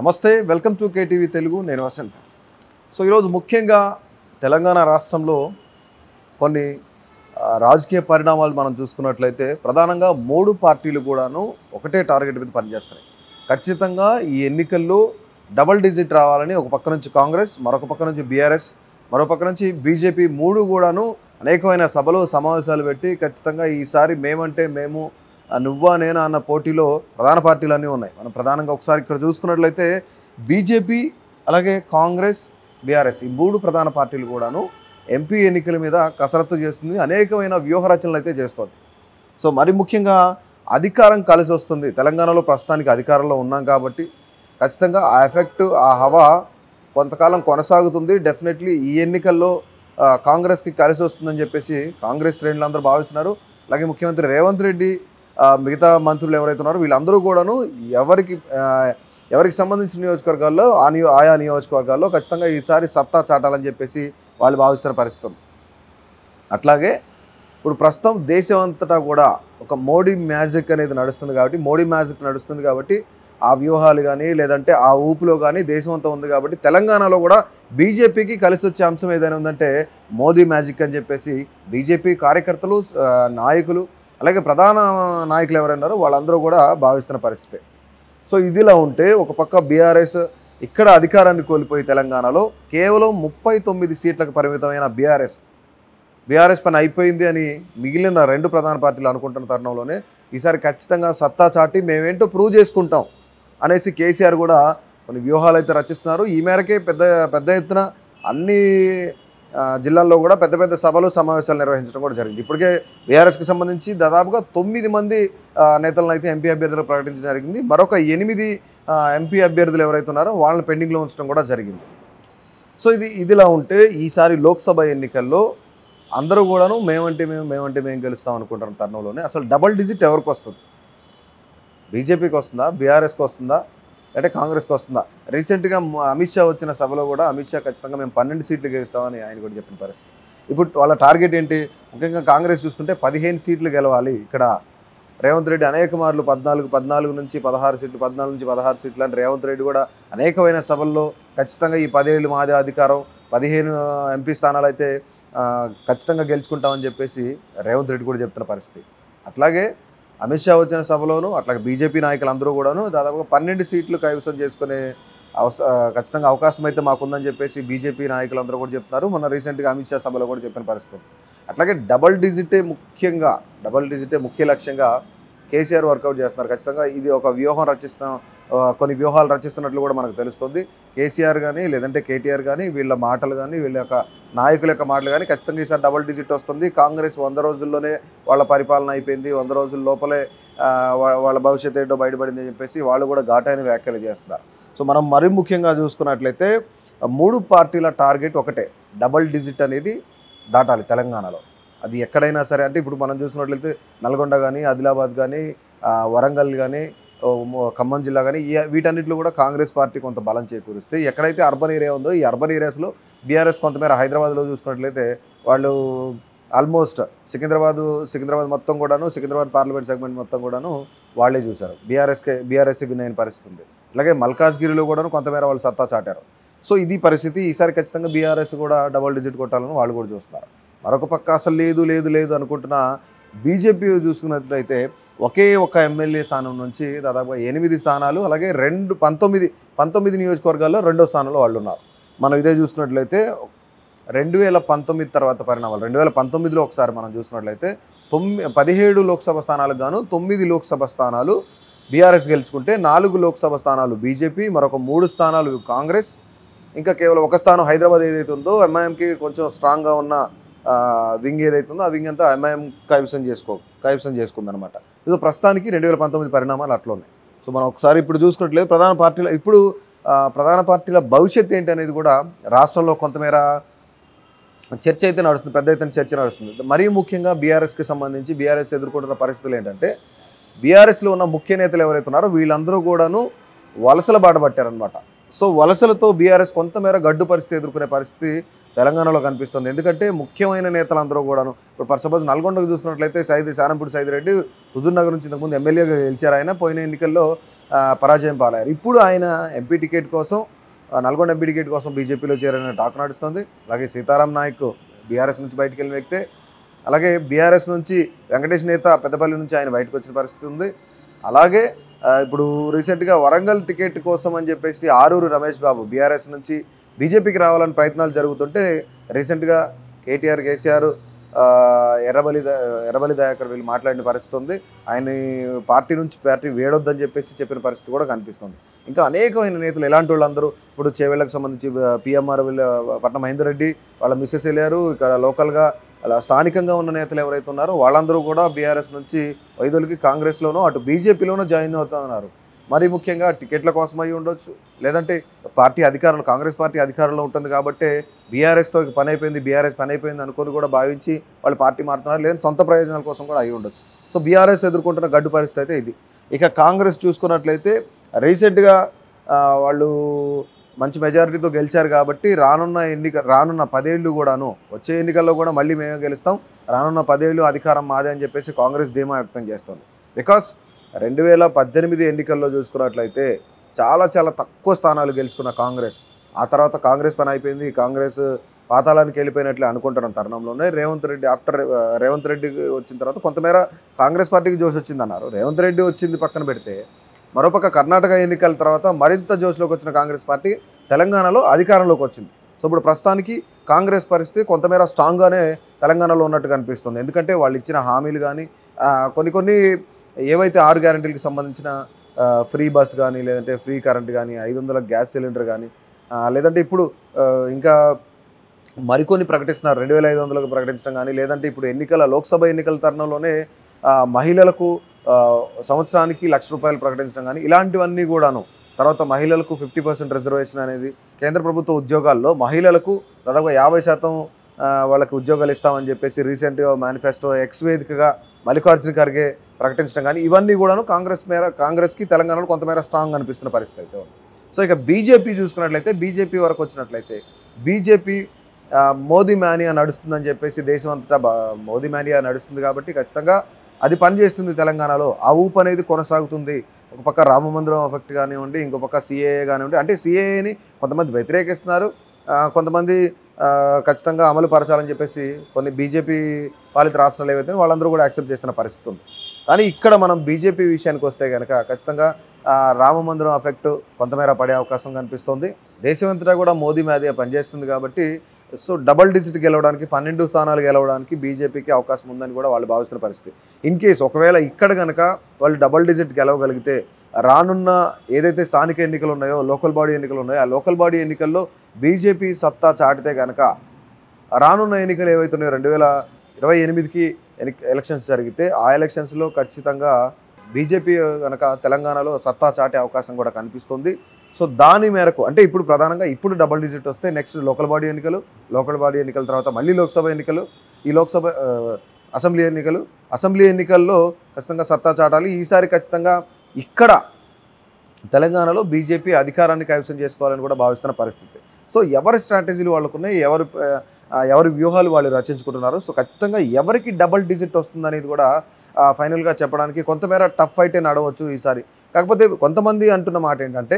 నమస్తే welcome to KTV Telugu నేను Vasant so ఈరోజు ముఖ్యంగా తెలంగాణ రాష్ట్రంలో కొన్ని ఆ, రాజకీయ పరిణామాలు మనం చూసుకున్నట్లయితే ప్రధానంగా మూడు పార్టీలు కూడాను ఒకటే టార్గెట్ మీద పనిచేస్తున్నాయి ఖచ్చితంగా ఈ ఎన్నికల్లో డబల్ డిజిట్ రావాలని ఒక పక్క నుంచి కాంగ్రెస్ మరొక పక్క నుంచి బీఆర్ఎస్ మరో పక్క నుంచి బీజేపీ మూడు కూడాను అనేకమైన సభలు సమావేశాలు పెట్టి ఖచ్చితంగా ఈసారి మేమంటే మేము ఆ, నువ్వా నేనా అన్న పోటీలో ప్రధాన పార్టీలు అన్నీ ఉన్నాయి మనం ప్రధానంగా ఒకసారి ఇక్కడ చూసుకున్నట్లయితే బీజేపీ అలాగే కాంగ్రెస్ బీఆర్ఎస్ ఈ మూడు ప్రధాన పార్టీలు కూడాను ఎంపీ ఎన్నికల మీద కసరత్తు చేస్తుంది అనేకమైన వ్యూహ రచనలు అయితే చేస్తుంది సో మరి ముఖ్యంగా అధికారం కలిసి వస్తుంది తెలంగాణలో ప్రస్తుతానికి అధికారంలో ఉన్నాం కాబట్టి ఖచ్చితంగా ఆ ఎఫెక్ట్ ఆ హవా కొంతకాలం కొనసాగుతుంది డెఫినెట్లీ ఈ ఎన్నికల్లో ఆ, కాంగ్రెస్కి కలిసి వస్తుందని చెప్పేసి కాంగ్రెస్ శ్రేణులు అందరూ భావిస్తున్నారు అలాగే ముఖ్యమంత్రి రేవంత్ రెడ్డి ఆ, మిగతా మంత్రులు ఎవరైతే ఉన్నారో వీళ్ళందరూ కూడాను ఎవరికి ఆ, ఎవరికి సంబంధించిన నియోజకవర్గాల్లో ఆ నియో ఆయా నియోజకవర్గాల్లో ఖచ్చితంగా ఈసారి సత్తా చాటాలని చెప్పేసి వాళ్ళు భావిస్తున్న పరిస్థితి ఉంది. అట్లాగే ఇప్పుడు ప్రస్తుతం దేశం అంతటా కూడా ఒక మోడీ మ్యాజిక్ అనేది నడుస్తుంది కాబట్టి మోడీ మ్యాజిక్ నడుస్తుంది కాబట్టి ఆ వ్యూహాలు కానీ లేదంటే ఆ ఊపులో కానీ దేశం అంతా ఉంది కాబట్టి తెలంగాణలో కూడా బీజేపీకి కలిసి వచ్చే అంశం ఏదైనా ఉందంటే మోదీ మ్యాజిక్ అని చెప్పేసి బీజేపీ కార్యకర్తలు ఆ, నాయకులు అలాగే ప్రధాన నాయకులు ఎవరైనారో వాళ్ళందరూ కూడా భావిస్తున్న పరిస్థితి సో ఇదిలా ఉంటే ఒక పక్క బీఆర్ఎస్ ఇక్కడ అధికారాన్ని కోల్పోయి తెలంగాణలో కేవలం ముప్పై తొమ్మిది సీట్లకు పరిమితమైన బీఆర్ఎస్ బీఆర్ఎస్ పని అయిపోయింది అని మిగిలిన రెండు ప్రధాన పార్టీలు అనుకుంటున్న తరుణంలోనే ఈసారి ఖచ్చితంగా సత్తా చాటి మేమేంటో ప్రూవ్ చేసుకుంటాం అనేసి కేసీఆర్ కూడా కొన్ని వ్యూహాలు అయితే రచిస్తున్నారు ఈ మేరకే పెద్ద పెద్ద ఎత్తున అన్ని ఆ, జిల్లాల్లో కూడా పెద్ద పెద్ద సభలు సమావేశాలు నిర్వహించడం కూడా జరిగింది ఇప్పటికే బీఆర్ఎస్కి సంబంధించి దాదాపుగా తొమ్మిది మంది ఆ, నేతలను అయితే ఎంపీ అభ్యర్థులు ప్రకటించడం జరిగింది మరొక ఎనిమిది ఆ, ఎంపీ అభ్యర్థులు ఎవరైతే ఉన్నారో వాళ్ళని పెండింగ్లో ఉంచడం కూడా జరిగింది సో ఇది ఇదిలా ఉంటే ఈసారి లోక్సభ ఎన్నికల్లో అందరూ కూడాను మేమంటే మేము మేమంటే మేము గెలుస్తాం అనుకుంటున్న తరుణంలోనే అసలు డబల్ డిజిట్ ఎవరికి వస్తుంది బీజేపీకి వస్తుందా బీఆర్ఎస్కి వస్తుందా అంటే కాంగ్రెస్కి వస్తుందా రీసెంట్గా మ- అమిత్ షా వచ్చిన సభలో కూడా అమిత్ షా ఖచ్చితంగా మేము పన్నెండు సీట్లు గెలుస్తామని ఆయన కూడా చెప్పిన పరిస్థితి ఇప్పుడు వాళ్ళ టార్గెట్ ఏంటి ముఖ్యంగా కాంగ్రెస్ చూసుకుంటే పదిహేను సీట్లు గెలవాలి ఇక్కడ రేవంత్ రెడ్డి అనేక మార్లు పద్నాలుగు పద్నాలుగు నుంచి పదహారు సీట్లు పద్నాలుగు నుంచి పదహారు సీట్లు అని రేవంత్ రెడ్డి కూడా అనేకమైన సభల్లో ఖచ్చితంగా ఈ పదేళ్ళు మాదే అధికారం పదిహేను ఎంపీ స్థానాలు అయితే ఆ, ఖచ్చితంగా గెలుచుకుంటామని చెప్పేసి రేవంత్ రెడ్డి కూడా చెప్తున్న పరిస్థితి అట్లాగే అమిత్ షా వచ్చిన సభలోను అట్లాగే బీజేపీ నాయకులు అందరూ కూడాను దాదాపుగా పన్నెండు సీట్లు కైవసం చేసుకునే అవస ఆ, ఖచ్చితంగా అవకాశం అయితే మాకుందని చెప్పేసి బీజేపీ నాయకులు అందరూ కూడా చెప్తున్నారు మొన్న రీసెంట్గా అమిత్ షా సభలో కూడా చెప్పిన పరిస్థితి ఉంది. అట్లాగే డబల్ డిజిటే ముఖ్యంగా డబల్ డిజిటే ముఖ్య లక్ష్యంగా కేసీఆర్ వర్కౌట్ చేస్తున్నారు ఖచ్చితంగా ఇది ఒక వ్యూహం రచిస్తున్న ఆ, కొన్ని వ్యూహాలు రచిస్తున్నట్లు కూడా మనకు తెలుస్తుంది కేసీఆర్ కానీ లేదంటే కేటీఆర్ కానీ వీళ్ళ మాటలు కానీ వీళ్ళ యొక్క నాయకుల యొక్క మాటలు కానీ ఖచ్చితంగా ఈసారి డబల్ డిజిట్ వస్తుంది కాంగ్రెస్ వంద రోజుల్లోనే వాళ్ళ పరిపాలన అయిపోయింది వంద రోజుల లోపలే ఆ, వా- వాళ్ళ భవిష్యత్తు ఏంటో బయటపడింది అని చెప్పేసి వాళ్ళు కూడా ఘాటైన వ్యాఖ్యలు చేస్తున్నారు సో మనం మరీ ముఖ్యంగా చూసుకున్నట్లయితే ఆ మూడు పార్టీల టార్గెట్ ఒకటే డబల్ డిజిట్ అనేది దాటాలి తెలంగాణలో అది ఎక్కడైనా సరే అంటే ఇప్పుడు మనం చూసినట్లయితే నల్గొండ కానీ ఆదిలాబాద్ కానీ ఆ, వరంగల్ కానీ ఓ, మో- ఖమ్మం జిల్లా కానీ ఈ వీటన్నిటిలో కూడా కాంగ్రెస్ పార్టీ కొంత బలం చేకూరిస్తే ఎక్కడైతే అర్బన్ ఏరియా ఉందో ఈ అర్బన్ ఏరియాస్లో బీఆర్ఎస్ కొంతమేర హైదరాబాద్లో చూసుకున్నట్లయితే వాళ్ళు ఆల్మోస్ట్ సికింద్రాబాద్ సికింద్రాబాద్ మొత్తం కూడాను సికింద్రాబాద్ పార్లమెంట్ సెగ్మెంట్ మొత్తం కూడాను వాళ్ళే చూశారు బీఆర్ఎస్కే బీఆర్ఎస్ విన్ అయిన పరిస్థితి ఉంది అలాగే మల్కాజ్గిరిలో కూడాను కొంతమేర వాళ్ళు సత్తా చాటారు సో ఇది పరిస్థితి ఈసారి ఖచ్చితంగా బీఆర్ఎస్ కూడా డబల్ డిజిట్ కొట్టాలని వాళ్ళు కూడా చూస్తున్నారు మరొక పక్క అసలు లేదు లేదు లేదు అనుకుంటున్న బీజేపీ చూసుకున్నట్లయితే ఒకే ఒక ఎమ్మెల్యే స్థానం నుంచి దాదాపుగా ఎనిమిది స్థానాలు అలాగే రెండు పంతొమ్మిది పంతొమ్మిది నియోజకవర్గాల్లో రెండో స్థానంలో వాళ్ళు ఉన్నారు మనం ఇదే చూసుకున్నట్లయితే రెండు వేల పంతొమ్మిది తర్వాత పరిణామాలు రెండు వేల పంతొమ్మిదిలో ఒకసారి మనం చూసినట్లయితే తొమ్మిది పదిహేడు లోక్సభ స్థానాలకు గాను తొమ్మిది లోక్సభ స్థానాలు బీఆర్ఎస్ గెలుచుకుంటే నాలుగు లోక్సభ స్థానాలు బీజేపీ మరొక మూడు స్థానాలు కాంగ్రెస్ ఇంకా కేవలం ఒక స్థానం హైదరాబాద్ ఏదైతే ఉందో ఎంఐఎంకి కొంచెం స్ట్రాంగ్గా ఉన్న ఆ, వింగ్ ఏదైతే ఉందో ఆ వింగ్ అంతా ఎంఐఎం కైవసం చేసుకో కైవసం చేసుకుందనమాట ఇది ప్రస్తుతానికి రెండు వేల పంతొమ్మిది పరిణామాలు అట్లా ఉన్నాయి సో మనం ఒకసారి ఇప్పుడు చూసుకున్నట్లేదు ప్రధాన పార్టీల ఇప్పుడు ఆ, ప్రధాన పార్టీల భవిష్యత్ ఏంటి అనేది కూడా రాష్ట్రంలో కొంతమేర చర్చ అయితే నడుస్తుంది పెద్ద ఎత్తున చర్చ నడుస్తుంది మరీ ముఖ్యంగా బీఆర్ఎస్కి సంబంధించి బీఆర్ఎస్ ఎదుర్కొంటున్న పరిస్థితులు ఏంటంటే బీఆర్ఎస్లో ఉన్న ముఖ్య నేతలు ఎవరైతే ఉన్నారో వీళ్ళందరూ కూడాను వలసల బాట పట్టారనమాట సో వలసలతో బీఆర్ఎస్ కొంతమేర గడ్డు పరిస్థితి ఎదుర్కొనే పరిస్థితి తెలంగాణలో కనిపిస్తుంది ఎందుకంటే ముఖ్యమైన నేతలందరూ కూడాను ఇప్పుడు ఫర్ సపోజ్ నల్గొండకు చూసుకున్నట్లయితే సైది శానంపూడి సైది రెడ్డి హుజూర్ నగర్ నుంచి ఇంతకుముందు ఎమ్మెల్యేగా గెలిచారు ఆయన పోయిన ఎన్నికల్లో ఆ, పరాజయం పాలయ్యారు ఇప్పుడు ఆయన ఎంపీ టికెట్ కోసం ఆ, నల్గొండ ఎంపీ టికెట్ కోసం బీజేపీలో చేరని టాక్ నడుస్తుంది అలాగే సీతారాం నాయక్ బీఆర్ఎస్ నుంచి బయటికి వెళ్ళిన వ్యక్తే అలాగే బీఆర్ఎస్ నుంచి వెంకటేష్ నేత పెద్దపల్లి నుంచి ఆయన బయటకు వచ్చిన పరిస్థితి ఉంది అలాగే ఆ, ఇప్పుడు రీసెంట్గా వరంగల్ టికెట్ కోసం అని చెప్పేసి ఆరూరు రమేష్ బాబు బీఆర్ఎస్ నుంచి బీజేపీకి రావాలని ప్రయత్నాలు జరుగుతుంటే రీసెంట్గా కేటీఆర్ కేసీఆర్ ఆ, ఎర్రబలి ద- ఎర్రబలి దయాకర్ వీళ్ళు మాట్లాడిన పరిస్థితి ఉంది ఆయన పార్టీ నుంచి పార్టీ వేడొద్దని చెప్పేసి చెప్పిన పరిస్థితి కూడా కనిపిస్తుంది ఇంకా అనేకమైన నేతలు ఎలాంటి వాళ్ళందరూ ఇప్పుడు చేవేళ్లకు సంబంధించి పిఎంఆర్ వీళ్ళ పట్నం మహేందర్ రెడ్డి వాళ్ళ మిస్సెస్ వెళ్ళారు ఇక్కడ లోకల్గా అలా స్థానికంగా ఉన్న నేతలు ఎవరైతే ఉన్నారో వాళ్ళందరూ కూడా బీఆర్ఎస్ నుంచి వైదొలికి కాంగ్రెస్లోనూ అటు బీజేపీలోనూ జాయిన్ అవుతున్నారు మరి ముఖ్యంగా టికెట్ల కోసం అయి ఉండొచ్చు లేదంటే పార్టీ అధికారంలో కాంగ్రెస్ పార్టీ అధికారంలో ఉంటుంది కాబట్టి బీఆర్ఎస్తో పని అయిపోయింది బీఆర్ఎస్ పని అయిపోయింది అనుకొని కూడా భావించి వాళ్ళు పార్టీ మారుతున్నారు లేదంటే సొంత ప్రయోజనాల కోసం కూడా అయి ఉండొచ్చు సో బీఆర్ఎస్ ఎదుర్కొంటున్న గడ్డు పరిస్థితి అయితే ఇది ఇక కాంగ్రెస్ చూసుకున్నట్లయితే రీసెంట్గా ఆ, వాళ్ళు మంచి మెజారిటీతో గెలిచారు కాబట్టి రానున్న ఎన్నిక రానున్న పదేళ్ళు కూడాను వచ్చే ఎన్నికల్లో కూడా మళ్ళీ మేమే గెలుస్తాం రానున్న పదేళ్ళు అధికారం మాదే అని చెప్పేసి కాంగ్రెస్ ధీమా వ్యక్తం చేస్తుంది బికాస్ రెండు వేల పద్దెనిమిది ఎన్నికల్లో చూసుకున్నట్లయితే చాలా చాలా తక్కువ స్థానాలు గెలుచుకున్న కాంగ్రెస్ ఆ తర్వాత కాంగ్రెస్ పని అయిపోయింది కాంగ్రెస్ పాతాళానికి వెళ్ళిపోయినట్లే అనుకుంటున్న తరుణంలోనే రేవంత్ రెడ్డి ఆఫ్టర్ రేవంత్ రెడ్డి వచ్చిన తర్వాత కొంతమేర కాంగ్రెస్ పార్టీకి జోష్ వచ్చిందన్నారు రేవంత్ రెడ్డి వచ్చింది పక్కన పెడితే మరోపక్క కర్ణాటక ఎన్నికల తర్వాత మరింత జోష్లోకి వచ్చిన కాంగ్రెస్ పార్టీ తెలంగాణలో అధికారంలోకి వచ్చింది సో ఇప్పుడు ప్రస్తుతానికి కాంగ్రెస్ పరిస్థితి కొంతమేర స్ట్రాంగ్గానే తెలంగాణలో ఉన్నట్టు కనిపిస్తుంది ఎందుకంటే వాళ్ళు ఇచ్చిన హామీలు కానీ కొన్ని కొన్ని ఏవైతే ఆరు గ్యారంటీలకు సంబంధించిన ఫ్రీ బస్ కానీ లేదంటే ఫ్రీ కరెంట్ కానీ ఐదు వందల గ్యాస్ సిలిండర్ కానీ లేదంటే ఇప్పుడు ఆ, ఇంకా మరికొన్ని ప్రకటిస్తున్నారు రెండు వేల ఐదు వందలకు ప్రకటించడం కానీ లేదంటే ఇప్పుడు ఎన్నికల లోక్సభ ఎన్నికల తరుణంలోనే ఆ, మహిళలకు ఆ, సంవత్సరానికి లక్ష రూపాయలు ప్రకటించడం కానీ ఇలాంటివన్నీ కూడాను తర్వాత మహిళలకు ఫిఫ్టీ పర్సెంట్ రిజర్వేషన్ అనేది కేంద్ర ప్రభుత్వ ఉద్యోగాల్లో మహిళలకు దాదాపు యాభై శాతం ఆ, వాళ్ళకి ఉద్యోగాలు ఇస్తామని చెప్పేసి రీసెంట్గా మేనిఫెస్టో ఎక్స్ వేదికగా మల్లికార్జున ఖర్గే ప్రకటించడం కానీ ఇవన్నీ కూడాను కాంగ్రెస్ మేర కాంగ్రెస్కి తెలంగాణలో కొంతమేర స్ట్రాంగ్ అనిపిస్తున్న పరిస్థితి అయితే ఉంది సో ఇక బీజేపీ చూసుకున్నట్లయితే బీజేపీ వరకు వచ్చినట్లయితే బీజేపీ ఆ, మోదీ మేనియా నడుస్తుందని చెప్పేసి దేశం అంతటా బా- మోదీ మేనియా నడుస్తుంది కాబట్టి ఖచ్చితంగా అది పనిచేస్తుంది తెలంగాణలో ఆ ఊపు అనేది కొనసాగుతుంది ఒక పక్క రామ మందిరం ఎఫెక్ట్ కానివ్వండి ఇంకో పక్క సిఏఏ కానివ్వండి అంటే సిఏఏని కొంతమంది వ్యతిరేకిస్తున్నారు ఆ, కొంతమంది ఆ, ఖచ్చితంగా అమలు పరచాలని చెప్పేసి కొన్ని బీజేపీ పాలిత రాష్ట్రాలు ఏవైతే ఉన్నాయో వాళ్ళందరూ కూడా యాక్సెప్ట్ చేస్తున్న పరిస్థితి ఉంది కానీ ఇక్కడ మనం బీజేపీ విషయానికి వస్తే కనుక ఖచ్చితంగా ఆ, రామ మందిరం ఎఫెక్ట్ కొంతమేర పడే అవకాశం కనిపిస్తుంది దేశమంతటా కూడా మోదీ మేధ పనిచేస్తుంది కాబట్టి సో డబల్ డిజిట్ గెలవడానికి పన్నెండు స్థానాలు గెలవడానికి బీజేపీకి అవకాశం ఉందని కూడా వాళ్ళు భావిస్తున్న పరిస్థితి ఇన్ కేస్ ఒకవేళ ఇక్కడ కనుక వాళ్ళు డబల్ డిజిట్ గెలవగలిగితే రానున్న ఏదైతే స్థానిక ఎన్నికలు ఉన్నాయో లోకల్ బాడీ ఎన్నికలు ఉన్నాయో ఆ లోకల్ బాడీ ఎన్నికల్లో బీజేపీ సత్తా చాటితే కనుక రానున్న ఎన్నికలు ఏవైతే ఉన్నాయో రెండు వేల ఇరవై ఎనిమిదికి ఎన్ని- ఎలక్షన్స్ జరిగితే ఆ ఎలక్షన్స్లో ఖచ్చితంగా బీజేపీ కనుక తెలంగాణలో సత్తా చాటే అవకాశం కూడా కనిపిస్తుంది సో దాని మేరకు అంటే ఇప్పుడు ప్రధానంగా ఇప్పుడు డబుల్ డిజిట్ వస్తే నెక్స్ట్ లోకల్ బాడీ ఎన్నికలు లోకల్ బాడీ ఎన్నికల తర్వాత మళ్ళీ లోక్సభ ఎన్నికలు ఈ లోక్సభ ఆ, అసెంబ్లీ ఎన్నికలు అసెంబ్లీ ఎన్నికల్లో ఖచ్చితంగా సత్తా చాటాలి ఈసారి ఖచ్చితంగా ఇక్కడ తెలంగాణలో బీజేపీ అధికారాన్ని కైవసం చేసుకోవాలని కూడా భావిస్తున్న పరిస్థితి సో ఎవరి స్ట్రాటజీలు వాళ్ళకున్నాయి ఎవరి ఆ, ఎవరి వ్యూహాలు వాళ్ళు రచించుకుంటున్నారు సో ఖచ్చితంగా ఎవరికి డబల్ డిజిట్ వస్తుందనేది కూడా ఆ, ఫైనల్గా చెప్పడానికి కొంతమేర టఫ్ ఫైటే నడవచ్చు ఈసారి కాకపోతే కొంతమంది అంటున్న మాట ఏంటంటే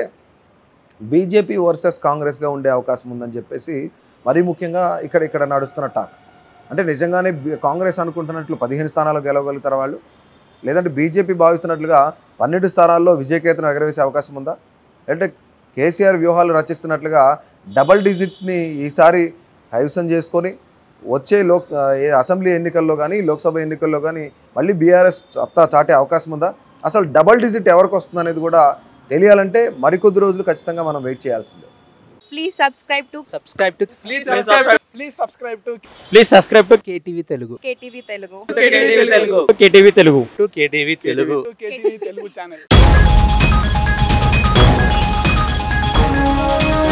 బీజేపీ వర్సెస్ కాంగ్రెస్గా ఉండే అవకాశం ఉందని చెప్పేసి మరీ ముఖ్యంగా ఇక్కడ ఇక్కడ నడుస్తున్న టాక్ అంటే నిజంగానే బి- కాంగ్రెస్ అనుకుంటున్నట్లు పదిహేను స్థానాలు గెలవగలుగుతారా వాళ్ళు లేదంటే బీజేపీ భావిస్తున్నట్లుగా పన్నెండు స్థానాల్లో విజయకేతను ఎగరవేసే అవకాశం ఉందా లేదంటే కేసీఆర్ వ్యూహాలు రచిస్తున్నట్లుగా డబల్ డిజిట్ని ఈసారి కైవసం చేసుకొని వచ్చే లోక్ ఆ, ఏ అసెంబ్లీ ఎన్నికల్లో కానీ లోక్సభ ఎన్నికల్లో కానీ మళ్ళీ బీఆర్ఎస్ సత్తా చాటే అవకాశం ఉందా అసలు డబల్ డిజిట్ ఎవరికి వస్తుంది అనేది కూడా తెలియాలంటే మరికొద్ది రోజులు ఖచ్చితంగా మనం వెయిట్ చేయాల్సిందే Please subscribe to subscribe to Please Please subscribe. subscribe. Please subscribe to please subscribe to KTV Telugu KTV Telugu. KTV Telugu. KTV Telugu to KTV Telugu to KTV Telugu channel.